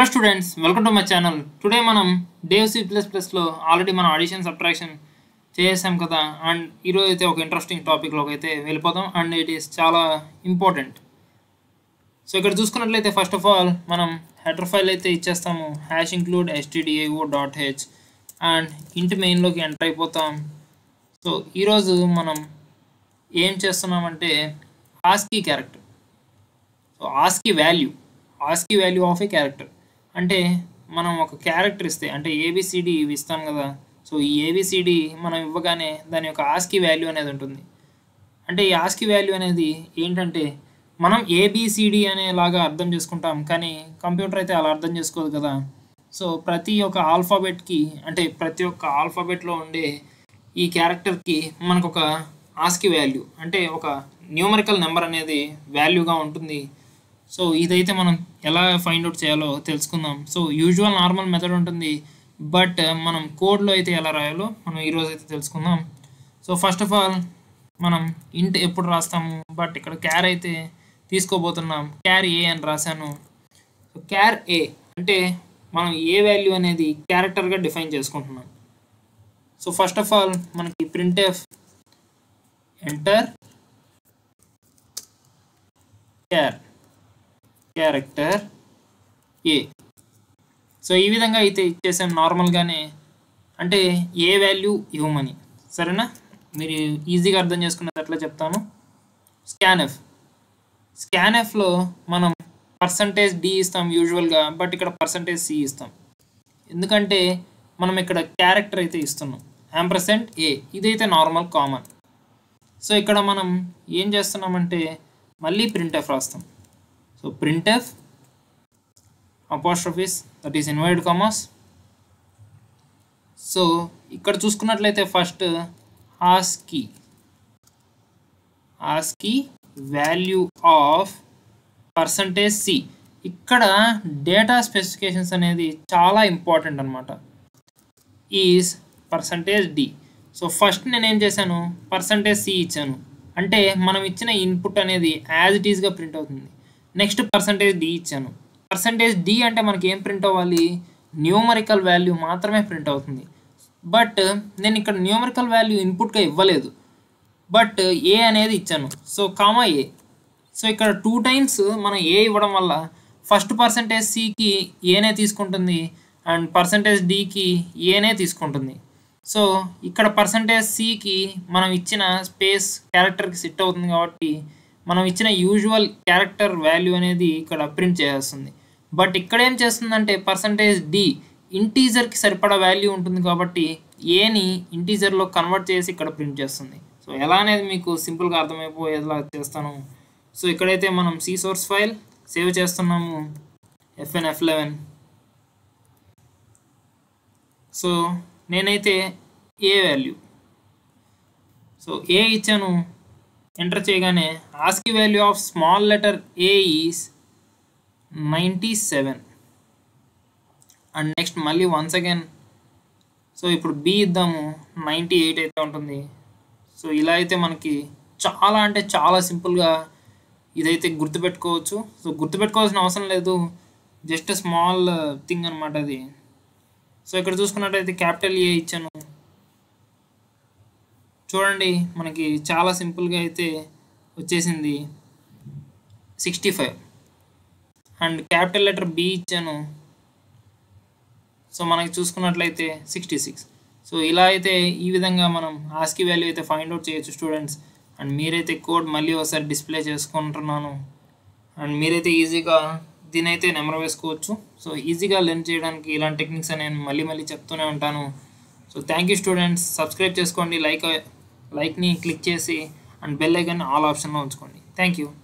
hello students welcome to my channel today మనం Dev C plus ప్లస్లో already మనం addition subtraction చేసాం కదా అండ్ ఈరోజు అయితే ఒక ఇంట్రెస్టింగ్ టాపిక్లోకి అయితే వెళ్ళిపోతాం అండ్ ఇట్ ఈస్ చాలా ఇంపార్టెంట్ సో ఇక్కడ చూసుకున్నట్లయితే ఫస్ట్ ఆఫ్ ఆల్ మనం హెడర్ ఫైల్ అయితే ఇచ్చేస్తాము hash include S T D A O dot H and int మెయిన్లోకి ఎంటర్ అయిపోతాం సో ఈరోజు మనం ఏం చేస్తున్నామంటే ASCII character so ASCII value ASCII value of a character అంటే మనం ఒక క్యారెక్టర్ ఇస్తే అంటే ఏబిసిడి ఇవి ఇస్తాం కదా సో ఈ ఏబిసిడి మనం ఇవ్వగానే దాని యొక్క ఆస్కీ వాల్యూ అనేది ఉంటుంది అంటే ఈ ఆస్కీ వాల్యూ అనేది ఏంటంటే మనం ఏబిసిడి అనేలాగా అర్థం చేసుకుంటాం కానీ కంప్యూటర్ అయితే అలా అర్థం చేసుకోదు కదా సో ప్రతి ఒక్క ఆల్ఫాబెట్కి అంటే ప్రతి ఒక్క ఆల్ఫాబెట్లో ఉండే ఈ క్యారెక్టర్కి మనకు ఒక ఆస్కీ వాల్యూ అంటే ఒక న్యూమరికల్ నెంబర్ అనేది వాల్యూగా ఉంటుంది సో ఇదైతే మనం ఎలా ఫైండ్ అవుట్ చేయాలో తెలుసుకుందాం సో యూజువల్ నార్మల్ మెథడ్ ఉంటుంది బట్ మనం కోడ్లో అయితే ఎలా రాయాలో మనం ఈరోజు అయితే తెలుసుకుందాం సో ఫస్ట్ ఆఫ్ ఆల్ మనం ఇంట్ ఎప్పుడు రాస్తాము బట్ ఇక్కడ క్యార్ అయితే తీసుకోబోతున్నాం క్యార్ ఏ అని రాశాను సో క్యార్ ఏ అంటే మనం ఏ వాల్యూ అనేది క్యారెక్టర్గా డిఫైన్ చేసుకుంటున్నాం సో ఫస్ట్ ఆఫ్ ఆల్ మనకి print F enter char character A so ఈ విధంగా అయితే ఇచ్చేసాం నార్మల్గానే అంటే ఏ వాల్యూ ఇవ్వమని సరేనా మీరు ఈజీగా అర్థం చేసుకునేది ఎట్లా చెప్తాను స్కాన్ఎఫ్ స్కాన్ఎఫ్లో మనం పర్సంటేజ్ డి ఇస్తాం యూజువల్గా బట్ ఇక్కడ పర్సంటేజ్ సి ఇస్తాం ఎందుకంటే మనం ఇక్కడ క్యారెక్టర్ అయితే ఇస్తున్నాం యాంపర్సెంట్ ఏ ఇదైతే నార్మల్ కామన్ సో ఇక్కడ మనం ఏం చేస్తున్నామంటే మళ్ళీ ప్రింట్ఎఫ్ రాస్తాం so printf apostrophes that is inverted commas so ఇక్కడ చూసుకున్నట్లయితే first ASCII ASCII value of percentage C ఇక్కడ డేటా స్పెసిఫికేషన్స్ అనేది చాలా ఇంపార్టెంట్ అనమాట is percentage D so first నేను ఏం చేశాను పర్సంటేజ్ సి ఇచ్చాను అంటే మనం ఇచ్చిన ఇన్పుట్ అనేది యాజ్ ఇట్ ఈస్గా ప్రింట్ అవుతుంది నెక్స్ట్ పర్సంటేజ్ డి ఇచ్చాను పర్సంటేజ్ డి అంటే మనకి ఏం ప్రింట్ అవ్వాలి న్యూమరికల్ వాల్యూ మాత్రమే ప్రింట్ అవుతుంది బట్ నేను ఇక్కడ న్యూమరికల్ వాల్యూ ఇన్పుట్గా ఇవ్వలేదు బట్ ఏ అనేది ఇచ్చాను సో కామా ఏ సో ఇక్కడ టూ టైమ్స్ మనం ఏ ఇవ్వడం వల్ల ఫస్ట్ పర్సంటేజ్ సికి ఏనే తీసుకుంటుంది అండ్ పర్సంటేజ్ డికి ఏనే తీసుకుంటుంది సో ఇక్కడ పర్సంటేజ్ సికి మనం ఇచ్చిన స్పేస్ క్యారెక్టర్కి సెట్ అవుతుంది కాబట్టి మనం ఇచ్చిన యూజువల్ క్యారెక్టర్ వాల్యూ అనేది ఇక్కడ ప్రింట్ చేస్తుంది బట్ ఇక్కడ ఏం చేస్తుందంటే పర్సంటేజ్ డి ఇంటీజర్కి సరిపడా వాల్యూ ఉంటుంది కాబట్టి ఏని ఇంటీజర్లో కన్వర్ట్ చేసి ఇక్కడ ప్రింట్ చేస్తుంది సో ఎలా అనేది మీకు సింపుల్గా అర్థమైపోయేలా చేస్తాను సో ఇక్కడైతే మనం సి సోర్స్ ఫైల్ సేవ్ చేస్తున్నాము ఎఫ్ఎన్ ఎఫ్ లెవెన్ సో నేనైతే ఏ వాల్యూ సో ఏ ఇచ్చాను ఎంటర్ చేయగానే ASCII value of small letter A is ninety seven and next మళ్ళీ వన్స్ అగైన్ సో ఇప్పుడు బి ఇద్దాము నైంటీ ఎయిట్ అయితే ఉంటుంది సో ఇలా అయితే మనకి చాలా అంటే చాలా సింపుల్గా ఇదైతే గుర్తుపెట్టుకోవచ్చు సో గుర్తుపెట్టుకోవాల్సిన అవసరం లేదు జస్ట్ స్మాల్ థింగ్ అనమాట అది సో ఇక్కడ చూసుకున్నట్టయితే క్యాపిటల్ ఏ ఇచ్చాను చూడండి మనకి చాలా సింపుల్గా అయితే వచ్చేసింది sixty five and capital letter B ఇచ్చాను సో మనకి చూసుకున్నట్లయితే సిక్స్టీ సిక్స్ సో ఇలా అయితే ఈ విధంగా మనం ఆస్కీ వాల్యూ అయితే ఫైండ్ అవుట్ చేయొచ్చు స్టూడెంట్స్ అండ్ మీరైతే కోడ్ మళ్ళీ ఒకసారి డిస్ప్లే చేసుకుంటున్నాను అండ్ మీరైతే ఈజీగా దీని అయితే నెంబర్ వేసుకోవచ్చు సో ఈజీగా లెర్న్ చేయడానికి ఇలాంటి టెక్నిక్స్ నేను మళ్ళీ మళ్ళీ చెప్తూనే ఉంటాను so thank you students subscribe చేసుకోండి లైక్ లైక్ని క్లిక్ చేసి అండ్ బెల్ ఐకాన్ ఆల్ ఆప్షన్లో ఉంచుకోండి థ్యాంక్ యూ